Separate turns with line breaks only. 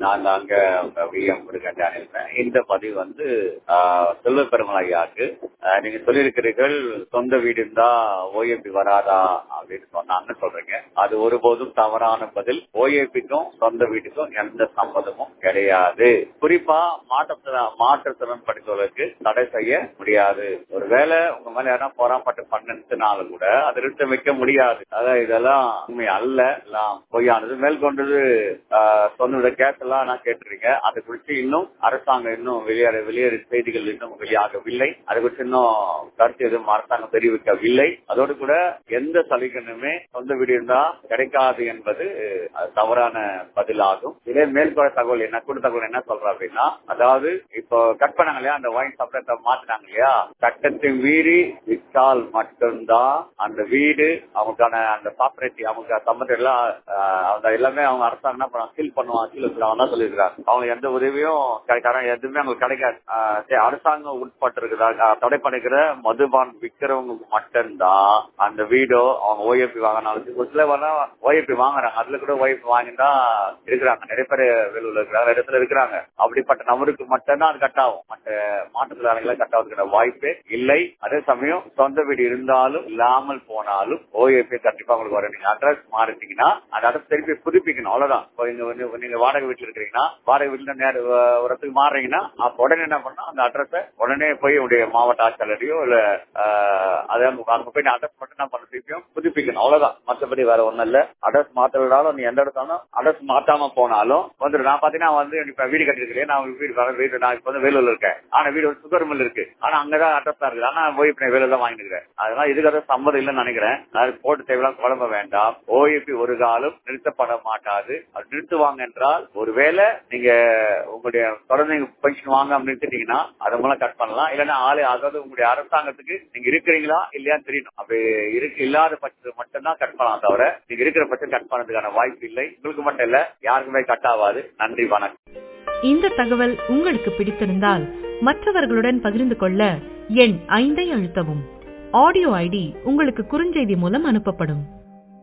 நான் அங்க விஎம் கொடுக்க இந்த பதிவு வந்து செல்வ பெருமல் ஐயாக்கு ஆஹ் நீங்க சொல்லியிருக்கிறீர்கள் சொந்த வீடு இருந்தா ஓஏபி வராதா அப்படின்னு சொன்னாங்கன்னு சொல்றீங்க அது ஒருபோதும் தவறான பதில் ஓஏபிக்கும் சொந்த வீட்டுக்கும் எந்த சம்மதமும் கிடையாது குறிப்பா மாற்றத்திறன் மாற்றுத்திறன் படித்தவர்களுக்கு தடை செய்ய முடியாது ஒருவேளை உங்க மேல யாரா போராப்பட்டு பண்ணினாலும் கூட அது நிறுத்த வைக்க முடியாது அதான் இதெல்லாம் உண்மை அல்ல எல்லாம் பொய்யானது மேற்கொண்டது ஆஹ் சொன்ன கேஸ் எல்லாம் நான் கேட்டிருக்கேன் அது குறித்து இன்னும் அரசாங்கம் இன்னும் வெளியேற வெளியேற செய்திகள் இன்னும் வெளியாகவில்லை அது குறித்து இன்னும் கருத்து எதுவும் அரசாங்கம் தெரிவிக்கவில்லை அதோடு கூட எந்த சலுகைனுமே சொந்த வீடு இருந்தா கிடைக்காது என்பது அது தவறான பதிலாகும் இதே மேற்கொள்ள தகவல் என்ன கூட தகவல் என்ன சொல்றோம் அப்படின்னா அதாவது இப்போ கட் பண்ணாங்க இல்லையா அந்த வாயின் சப்ளத்தை மாத்தினாங்க இல்லையா சட்டத்தை மீறி விற்றால் மட்டும்தான் அந்த வீடு அவங்களுக்கான அந்த ப்ராப்பர்ட்டி அவங்க சம்பந்தம் எல்லாம் ஆஹ், அந்த எல்லாமே அவங்க அரசாங்கம் என்ன பண்ணுவாங்க சீல் பண்ணுவாங்க சீல் வச்சிருக்காங்க தான் சொல்லியிருக்காங்க அவங்க எந்த உதவியும் கிடைக்காத எதுவுமே அவங்களுக்கு கிடைக்காது ஆஹ், சரி, அரசாங்கம் உட்பட்டு இருக்குதா தடை பண்ணிக்கிற மதுபான் விற்கிறவங்களுக்கு மட்டும்தான் அந்த வீடோ அவங்க ஓஎப்பி வாங்கினாலும் ஒரு சில வேணா ஓஎப்பி வாங்குறாங்க அதுல கூட ஓஎப்பி வாங்கினா இருக்கிறாங்க நிறைய பேர் வெளியூர்ல இருக்கிறாங்க நிறைய இடத்துல இருக்கிறாங்க அப்படிப்பட்ட நபருக்கு மட்டும்தான் அது கட் ஆகும் மற்ற மாற்றுத்திறனாளிகளை கட் ஆகுதுக்கான வாய்ப்பே இல்லை அதே சமயம் சொந்த வீடு இருந்தாலும் இல்லாமல் போனாலும் ஓஏபி கண்டிப்பா உங்களுக்கு வரும் நீங்க அட்ரஸ் மாறிட்டீங்கன்னா அந்த அட்ரஸ் திருப்பி புதுப்பிக்கணும் அவ்வளவுதான் இப்போ இங்க வந்து நீங்க வாடகை வீட்டுல இருக்கிறீங்கன்னா வாடகை வீட்டுல நேர ஒரு இடத்துக்கு மாறுறீங்கன்னா அப்ப உடனே என்ன பண்ணா அந்த அட்ரஸ உடனே போய் உடைய மாவட்ட ஆட்சியாளரையோ இல்ல ஆஹ், அதை அங்க அங்க போய் அட்ரஸ் மட்டும் என்ன பண்ண திருப்பியும் புதுப்பிக்கணும் அவ்வளவுதான் மத்தபடி வேற ஒண்ணும் இல்ல அட்ரஸ் மாத்தினாலும் நீ எந்த இடத்தாலும் அட்ரஸ் மாத்தாம போனாலும் வந்துடும் நான் பாத்தீங்கன்னா வந்து இப்ப வீடு கட்டிருக்கிறேன் நான் வீடு வர வீடு நான் இப்ப வந்து வேலூர்ல இருக்கேன் ஆனா வீடு வந்து சுகர் மில் இருக்கு ஆனா அங்கதான் அட்ரஸ் தான் இருக்கு ஆனா போய் இப்ப வேலூர்ல வாங்கிக்கிறேன் அதனால இதுக்கு அதை சம்மதம் இல்லைன்னு நினைக்கிறேன் அது போட்டு தேவையில்லாம் குழம்ப வேண்டாம் ஓஏபி ஒரு காலம் நிறுத்தப்பட மாட்டாது அது நிறுத்துவாங்க என்றால் ஒருவேளை நீங்க உங்களுடைய தொடர்ந்து நீங்க பென்ஷன் வாங்க நிறுத்திட்டீங்கன்னா அது மூலம் கட் பண்ணலாம் இல்லைன்னா ஆளு அதாவது உங்களுடைய அரசாங்கத்துக்கு நீங்க இருக்கிறீங்களா இல்லையான்னு தெரியணும் அப்படி இருக்கு இல்லாத பட்சத்துக்கு மட்டும்தான் கட் பண்ணலாம் தவிர நீங்க இருக்கிற பட்சம் கட் பண்ணதுக்கான வாய்ப்பு இல்லை உங்களுக்கு மட்டும் இல்ல யாருக்குமே கட் ஆகாது நன்றி வணக்கம்
இந்த தகவல் உங்களுக்கு பிடித்திருந்தால் மற்றவர்களுடன் பகிர்ந்து கொள்ள எண் ஐந்தை அழுத்தவும் ஆடியோ ஐடி உங்களுக்கு குறுஞ்செய்தி மூலம் அனுப்பப்படும்